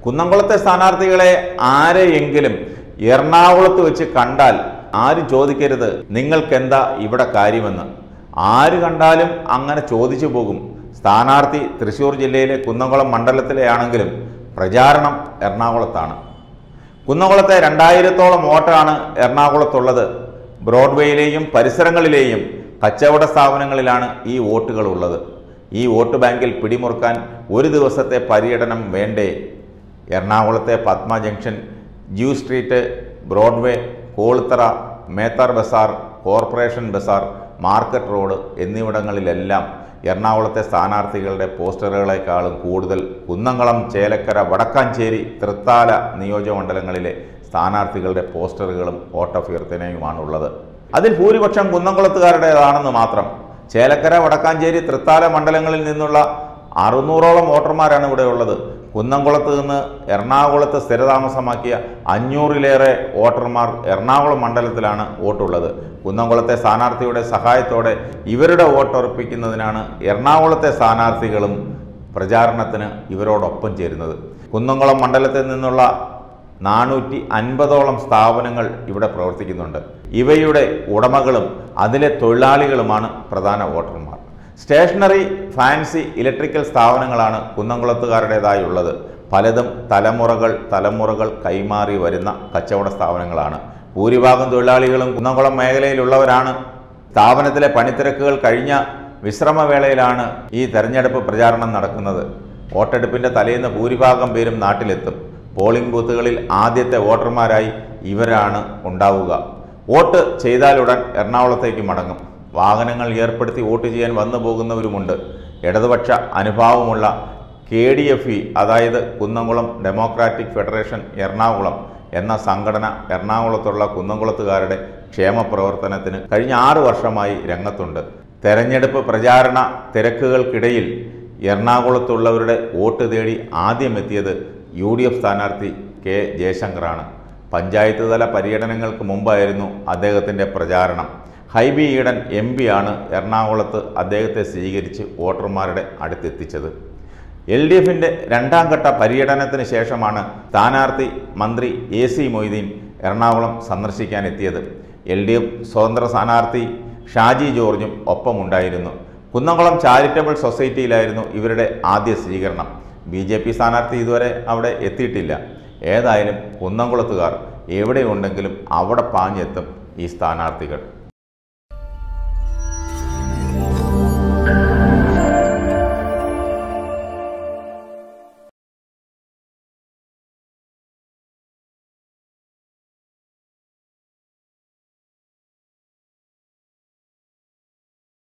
കുന്നംകുളത്തെ സ്ഥാനാർത്ഥികളെ ആരെയെങ്കിലും എറണാകുളത്ത് വെച്ച് കണ്ടാൽ ആരും ചോദിക്കരുത് നിങ്ങൾക്കെന്താ ഇവിടെ കാര്യമെന്ന് ആര് കണ്ടാലും അങ്ങനെ ചോദിച്ചു പോകും സ്ഥാനാർത്ഥി തൃശ്ശൂർ ജില്ലയിലെ കുന്നംകുളം മണ്ഡലത്തിലെ ആണെങ്കിലും പ്രചാരണം എറണാകുളത്താണ് കുന്നംകുളത്തെ രണ്ടായിരത്തോളം വോട്ടാണ് എറണാകുളത്തുള്ളത് ബ്രോഡ്വേയിലെയും പരിസരങ്ങളിലെയും കച്ചവട സ്ഥാപനങ്ങളിലാണ് ഈ വോട്ടുകൾ ഉള്ളത് ഈ വോട്ട് ബാങ്കിൽ പിടിമുറുക്കാൻ ഒരു ദിവസത്തെ പര്യടനം വേണ്ടേ എറണാകുളത്തെ Padma junction Jew street Broadway കോളുത്തറ മേത്താർ ബസാർ കോർപ്പറേഷൻ ബസാർ മാർക്കറ്റ് റോഡ് എന്നിവിടങ്ങളിലെല്ലാം എറണാകുളത്തെ സ്ഥാനാർത്ഥികളുടെ പോസ്റ്ററുകളെക്കാളും കൂടുതൽ കുന്നംകുളം ചേലക്കര വടക്കാഞ്ചേരി തൃത്താല നിയോജകമണ്ഡലങ്ങളിലെ സ്ഥാനാർത്ഥികളുടെ പോസ്റ്ററുകളും വോട്ടഭ്യർത്ഥനയുമാണുള്ളത് അതിൽ ഭൂരിപക്ഷം കുന്നംകുളത്തുകാരുടേതാണെന്ന് മാത്രം ചേലക്കര വടക്കാഞ്ചേരി തൃത്താല മണ്ഡലങ്ങളിൽ നിന്നുള്ള അറുന്നൂറോളം വോട്ടർമാരാണ് ഇവിടെ ഉള്ളത് കുന്നംകുളത്ത് നിന്ന് എറണാകുളത്ത് സ്ഥിരതാമസമാക്കിയ അഞ്ഞൂറിലേറെ വോട്ടർമാർ എറണാകുളം മണ്ഡലത്തിലാണ് വോട്ടുള്ളത് കുന്നംകുളത്തെ സ്ഥാനാർത്ഥിയുടെ സഹായത്തോടെ ഇവരുടെ വോട്ടുറപ്പിക്കുന്നതിനാണ് എറണാകുളത്തെ സ്ഥാനാർത്ഥികളും പ്രചാരണത്തിന് ഇവരോടൊപ്പം ചേരുന്നത് കുന്നംകുളം മണ്ഡലത്തിൽ നിന്നുള്ള നാനൂറ്റി അൻപതോളം സ്ഥാപനങ്ങൾ ഇവിടെ പ്രവർത്തിക്കുന്നുണ്ട് ഇവയുടെ ഉടമകളും അതിലെ തൊഴിലാളികളുമാണ് പ്രധാന വോട്ടർമാർ സ്റ്റേഷനറി ഫാൻസി ഇലക്ട്രിക്കൽ സ്ഥാപനങ്ങളാണ് കുന്നംകുളത്തുകാരുടേതായി ഉള്ളത് പലതും തലമുറകൾ തലമുറകൾ കൈമാറി വരുന്ന കച്ചവട സ്ഥാപനങ്ങളാണ് ഭൂരിഭാഗം തൊഴിലാളികളും കുന്നംകുളം മേഖലയിലുള്ളവരാണ് സ്ഥാപനത്തിലെ പണിത്തിരക്കുകൾ കഴിഞ്ഞ വിശ്രമവേളയിലാണ് ഈ തെരഞ്ഞെടുപ്പ് പ്രചാരണം നടക്കുന്നത് വോട്ടെടുപ്പിന്റെ തലേന്ന് ഭൂരിഭാഗം പേരും നാട്ടിലെത്തും പോളിംഗ് ബൂത്തുകളിൽ ആദ്യത്തെ വോട്ടർമാരായി ഇവരാണ് ഉണ്ടാവുക വോട്ട് ചെയ്താലുടൻ എറണാകുളത്തേക്ക് മടങ്ങും വാഹനങ്ങൾ ഏർപ്പെടുത്തി വോട്ട് ചെയ്യാൻ വന്നു പോകുന്നവരുമുണ്ട് ഇടതുപക്ഷ അനുഭാവമുള്ള കെ ഡി എഫ് ഇ അതായത് കുന്നംകുളം ഡെമോക്രാറ്റിക് ഫെഡറേഷൻ എറണാകുളം എന്ന സംഘടന എറണാകുളത്തുള്ള കുന്നംകുളത്തുകാരുടെ ക്ഷേമ പ്രവർത്തനത്തിന് കഴിഞ്ഞ ആറു വർഷമായി രംഗത്തുണ്ട് തെരഞ്ഞെടുപ്പ് പ്രചാരണ തിരക്കുകൾക്കിടയിൽ എറണാകുളത്തുള്ളവരുടെ വോട്ട് തേടി ആദ്യമെത്തിയത് യു ഡി എഫ് സ്ഥാനാർത്ഥി കെ ജയശങ്കറാണ് പഞ്ചായത്ത് തല പര്യടനങ്ങൾക്ക് മുമ്പായിരുന്നു അദ്ദേഹത്തിൻ്റെ പ്രചാരണം ഹൈബി ഈഡൻ എം ആണ് എറണാകുളത്ത് അദ്ദേഹത്തെ സ്വീകരിച്ച് വോട്ടർമാരുടെ അടുത്തെത്തിച്ചത് എൽ ഡി എഫിൻ്റെ രണ്ടാം ഘട്ട പര്യടനത്തിന് ശേഷമാണ് സ്ഥാനാർത്ഥി മന്ത്രി എ സി മൊയ്തീൻ എറണാകുളം സന്ദർശിക്കാനെത്തിയത് എൽ ഡി എഫ് സ്വതന്ത്ര സ്ഥാനാർത്ഥി ഷാജി ജോർജും ഒപ്പമുണ്ടായിരുന്നു കുന്നംകുളം ചാരിറ്റബിൾ സൊസൈറ്റിയിലായിരുന്നു ഇവരുടെ ആദ്യ സ്വീകരണം ബി ജെ പി സ്ഥാനാർത്ഥി ഇതുവരെ അവിടെ എത്തിയിട്ടില്ല ഏതായാലും കുന്നംകുളത്തുകാർ എവിടെയുണ്ടെങ്കിലും അവിടെ പാഞ്ഞെത്തും ഈ സ്ഥാനാർത്ഥികൾ